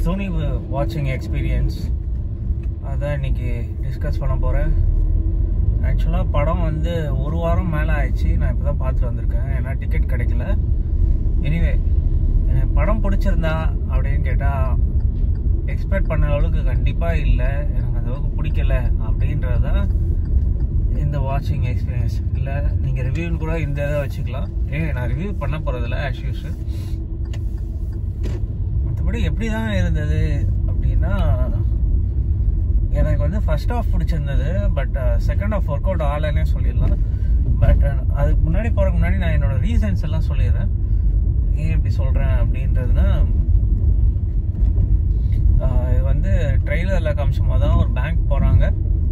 Sony வாட்சிங் experience அதான் இன்னைக்கு டிஸ்கஸ் பண்ண போகிறேன் ஆக்சுவலாக படம் வந்து ஒரு வாரம் மேலே ஆயிடுச்சு நான் இப்போ தான் பார்த்துட்டு வந்திருக்கேன் ஏன்னா டிக்கெட் கிடைக்கல எனிவே எனக்கு படம் பிடிச்சிருந்தா அப்படின்னு கேட்டால் எக்ஸ்பெக்ட் பண்ண அளவுக்கு கண்டிப்பாக இல்லை எனக்கு அந்த அளவுக்கு பிடிக்கல அப்படின்றது தான் இந்த வாட்சிங் எக்ஸ்பீரியன்ஸ் இல்லை நீங்கள் ரிவ்யூன்னு கூட இந்த இதை வச்சுக்கலாம் ஏன் நான் ரிவ்யூ பண்ண போகிறதில்ல ஆஸ் யூஷுவல் மற்றபடி எப்படி தான் இருந்தது அப்படின்னா எனக்கு வந்து ஃபர்ஸ்ட் ஆஃப் பிடிச்சிருந்தது but second half work out ஆகலைன்னே சொல்லிடலாம் பட் அதுக்கு முன்னாடி போகிறதுக்கு முன்னாடி நான் என்னோட ரீசன்ஸ் எல்லாம் சொல்லிடுறேன் ஏன் இப்படி சொல்கிறேன் அப்படின்றதுனா ஆஹ் இது வந்து ட்ரெய்லரில் காமிச்சும் போது தான் ஒரு பேங்க் போகிறாங்க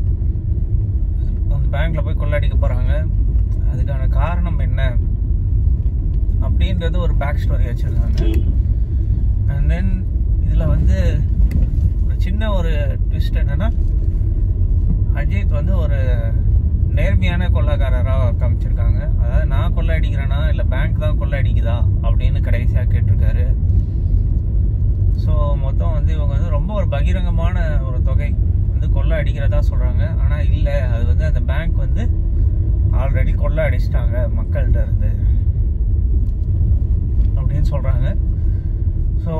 அந்த பேங்க்ல போய் கொள்ளடிக்க போகிறாங்க அதுக்கான காரணம் என்ன அப்படின்றது ஒரு பேக் ஸ்டோரி வச்சுருக்காங்க அண்ட் தென் இதில் வந்து ஒரு சின்ன ஒரு ட்விஸ்ட் என்னன்னா அஜித் வந்து ஒரு நேர்மையான கொள்ளைக்காரராக காமிச்சிருக்காங்க அதாவது நான் கொள்ளை அடிக்கிறேனா இல்லை பேங்க் தான் கொள்ளை அடிக்குதா அப்படின்னு கடைசியாக கேட்டிருக்காரு ஸோ மொத்தம் வந்து இவங்க வந்து ரொம்ப ஒரு பகிரங்கமான ஒரு தொகை வந்து கொள்ளை அடிக்கிறதா சொல்கிறாங்க ஆனால் இல்லை அது வந்து அந்த பேங்க் வந்து ஆல்ரெடி கொள்ளை அடிச்சிட்டாங்க மக்கள்கிட்ட இருந்து அப்படின்னு சொல்கிறாங்க ஸோ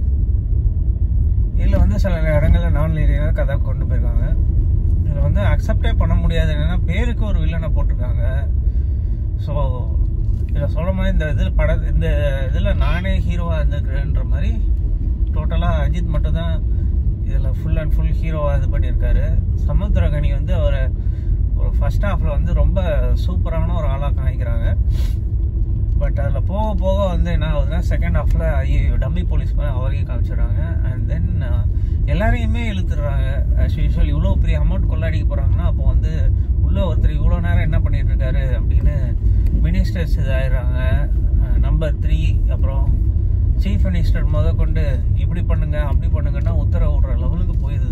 இதில் வந்து சில இடங்களில் நான் லீனியராக கதை கொண்டு போயிருக்காங்க இதில் வந்து அக்செப்டே பண்ண முடியாது என்னென்னா பேருக்கு ஒரு வில்லனை போட்டிருக்காங்க ஸோ இதில் சொல்கிற மாதிரி இந்த இதில் பட இந்த இதில் நானே ஹீரோவாக இருந்திருக்கிறேன்ற மாதிரி டோட்டலாக அஜித் மட்டும் தான் இதில் ஃபுல் அண்ட் ஃபுல் ஹீரோவாக இது பண்ணியிருக்காரு சமுத்திரகனி வந்து அவரை ஒரு ஃபர்ஸ்ட் ஹாஃபில் வந்து ரொம்ப சூப்பரான ஒரு ஆளாக காமிக்கிறாங்க பட் அதில் போக போக வந்து என்ன ஆகுதுன்னா செகண்ட் ஹாஃபில் ஐயோ டம்மி போலீஸ் மாதிரி அவரையும் காமிச்சிடுறாங்க அண்ட் தென் எல்லாரையுமே இழுத்துடுறாங்க ஆஸ் யூஷுவல் இவ்வளோ பெரிய அமௌண்ட் கொள்ளாடிக்க போகிறாங்கன்னா அப்போ வந்து உள்ள ஒருத்தர் இவ்வளோ நேரம் என்ன பண்ணிட்டு இருக்காரு அப்படின்னு மினிஸ்டர்ஸ் இதாயிடுறாங்க நம்பர் த்ரீ அப்புறம் சீஃப் மினிஸ்டர் முத கொண்டு இப்படி பண்ணுங்க அப்படி பண்ணுங்கன்னா உத்தரவு விடுற லெவலுக்கு போயிடுது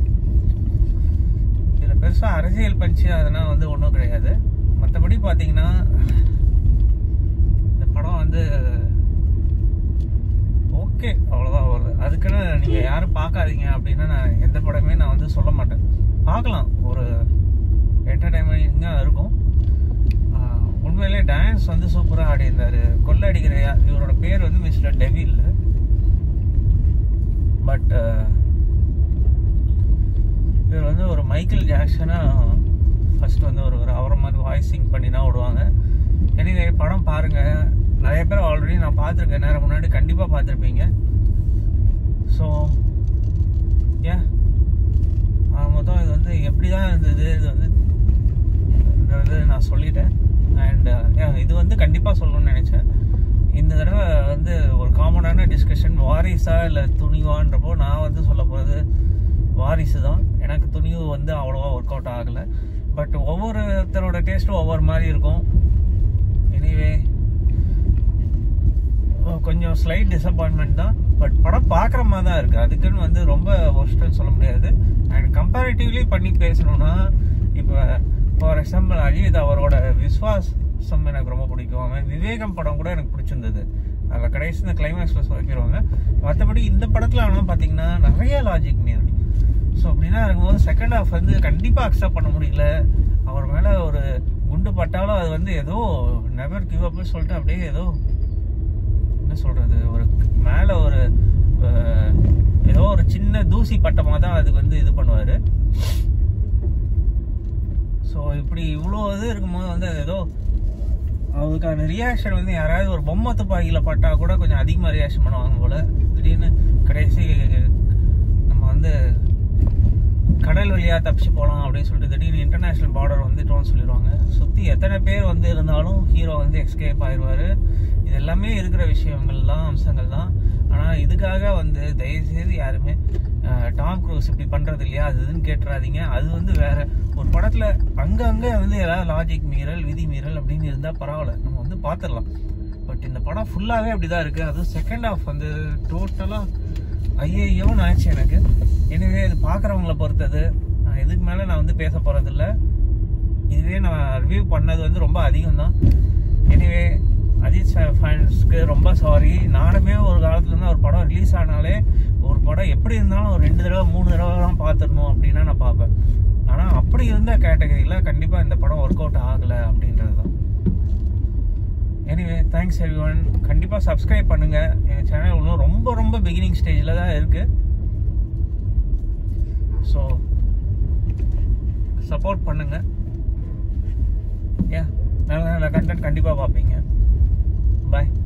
இதில் பெருசாக அரசியல் பஞ்சு அதெல்லாம் வந்து ஒன்றும் கிடையாது மற்றபடி பார்த்தீங்கன்னா இந்த படம் வந்து ஓகே அவ்வளோதான் வருது அதுக்குன்னு நீங்கள் யாரும் பார்க்காதீங்க அப்படின்னா நான் எந்த படமே நான் வந்து சொல்ல மாட்டேன் பார்க்கலாம் ஒரு என்டர்டைன்மெண்ட்டாக இருக்கும் ஆஹ் உண்மையிலே டான்ஸ் வந்து சூப்பராக ஆடியிருந்தார் கொள்ளடிக்கிற யா- இவரோட பேர் வந்து மிஸ்டர் டெவில் பட் இவர் வந்து ஒரு மைக்கேல் ஜாக்சனாக ஃபர்ஸ்ட் வந்து ஒரு ஒரு அவரை மாதிரி வாய்ஸ் சிங் பண்ணி தான் விடுவாங்க எனிவே படம் பாருங்க நிறைய பேர் ஆல்ரெடி நான் பார்த்துருக்கேன் நேரம் முன்னாடி கண்டிப்பாக பார்த்துருப்பீங்க ஸோ ஏ மொத்தம் இது வந்து எப்படி தான் இருந்தது இது வந்து இது வந்து நான் சொல்லிட்டேன் அண்ட் இது வந்து கண்டிப்பாக சொல்லணும்னு நினச்சேன் இந்த தடவை வந்து ஒரு காமனான டிஸ்கஷன் வாரிசா இல்லை துணிவான்றப்போ நான் வந்து சொல்ல போகிறது வாரிசு தான் எனக்கு துணிவு வந்து அவ்வளோவா ஒர்க் அவுட் ஆகலை பட் ஒவ்வொருத்தரோட டேஸ்ட்டும் ஒவ்வொரு மாதிரி இருக்கும் எனிவே கொஞ்சம் ஸ்லைட் டிசப்பாயின்மெண்ட் தான் பட் படம் பார்க்குற மாதிரி தான் இருக்குது அதுக்குன்னு வந்து ரொம்ப ஒஸ்ட்டுன்னு சொல்ல முடியாது அண்ட் கம்பேரிட்டிவ்லி பண்ணி பேசணும்னா இப்போ ஃபார் எக்ஸாம்பிள் அஜித் அவரோட விஸ்வாசம் எனக்கு ரொம்ப பிடிக்கும் அவன் விவேகம் படம் கூட எனக்கு பிடிச்சிருந்தது அதில் கடைசி இந்த கிளைமேக்ஸில் சொல்லிடுவாங்க மற்றபடி இந்த படத்தில் ஆனால் பார்த்தீங்கன்னா நிறைய லாஜிக் மீறல் ஸோ அப்படின்னா இருக்கும்போது செகண்ட் ஹாஃப் வந்து கண்டிப்பாக அக்செப்ட் பண்ண முடியல அவர் மேலே ஒரு குண்டு பட்டாலும் அது வந்து ஏதோ நெவர் கிவ் அப்னு சொல்லிட்டு அப்படியே ஏதோ என்ன சொல்கிறது ஒரு மேலே ஒரு அஹ், ஏதோ ஒரு சின்ன தூசி பட்டமாக தான் அதுக்கு வந்து இது பண்ணுவார் ஸோ இப்படி இவ்வளோ இது இருக்கும்போது வந்து அது ஏதோ அதுக்கான ரியாக்ஷன் வந்து யாராவது ஒரு பொம்மை துப்பாக்கியில் பட்டா கூட கொஞ்சம் அதிகமாக ரியாக்ஷன் பண்ணுவாங்க போல திடீர்னு கடைசி நம்ம வந்து கடல் வழியாக தப்பிச்சு போகலாம் அப்படின்னு சொல்லிட்டு திடீர்னு இன்டர்நேஷ்னல் பார்டர் வந்துட்டோம்னு சொல்லிடுவாங்க சுற்றி எத்தனை பேர் வந்து இருந்தாலும் ஹீரோ வந்து எஸ்கேப் ஆயிடுவார் இது எல்லாமே இருக்கிற விஷயங்கள் தான் அம்சங்கள் தான் ஆனால் இதுக்காக வந்து தயவுசெய்து யாருமே அஹ், டாம் க்ரூஸ் இப்படி பண்ணுறது இல்லையா அது இதுன்னு கேட்டுறாதீங்க அது வந்து வேற ஒரு படத்தில் அங்கங்கே வந்து ஏதாவது லாஜிக் மீறல் விதி மீறல் அப்படின்னு இருந்தால் பரவாயில்ல நம்ம வந்து பார்த்துடலாம் பட் இந்த படம் ஃபுல்லாகவே அப்படி தான் இருக்குது அதுவும் செகண்ட் ஹாஃப் வந்து டோட்டலாக ஐயோன்னு ஆச்சு எனக்கு எனவே இது பார்க்குறவங்கள பொறுத்தது நான் இதுக்கு மேலே நான் வந்து பேச போகிறதில்ல இதுவே நான் ரிவ்யூ பண்ணது வந்து ரொம்ப அதிகம் தான் எனிவே அஜித் ஃபேன்ஸ்க்கு ரொம்ப சாரி நானுமே ஒரு காலத்துல இருந்து ஒரு படம் ரிலீஸ் ஆனாலே ஒரு படம் எப்படி இருந்தாலும் ஒரு ரெண்டு தடவை மூணு தடவைலாம் பார்த்துடணும் அப்படின்னா நான் பார்ப்பேன் ஆனால் அப்படி இருந்த கேட்டகரியில் கண்டிப்பாக இந்த படம் ஒர்க் அவுட் ஆகலை அப்படின்றது தான் எனிவே தேங்க்ஸ் எவ்ரி ஒன் கண்டிப்பாக சப்ஸ்கிரைப் பண்ணுங்கள் எங்கள் சேனல் இன்னும் ரொம்ப ரொம்ப பிகினிங் ஸ்டேஜில் தான் இருக்குது ஸோ சப்போர்ட் பண்ணுங்கள் ஏன் நல்ல நல்ல கண்டென்ட் கண்டிப்பாக பார்ப்பீங்க பாய்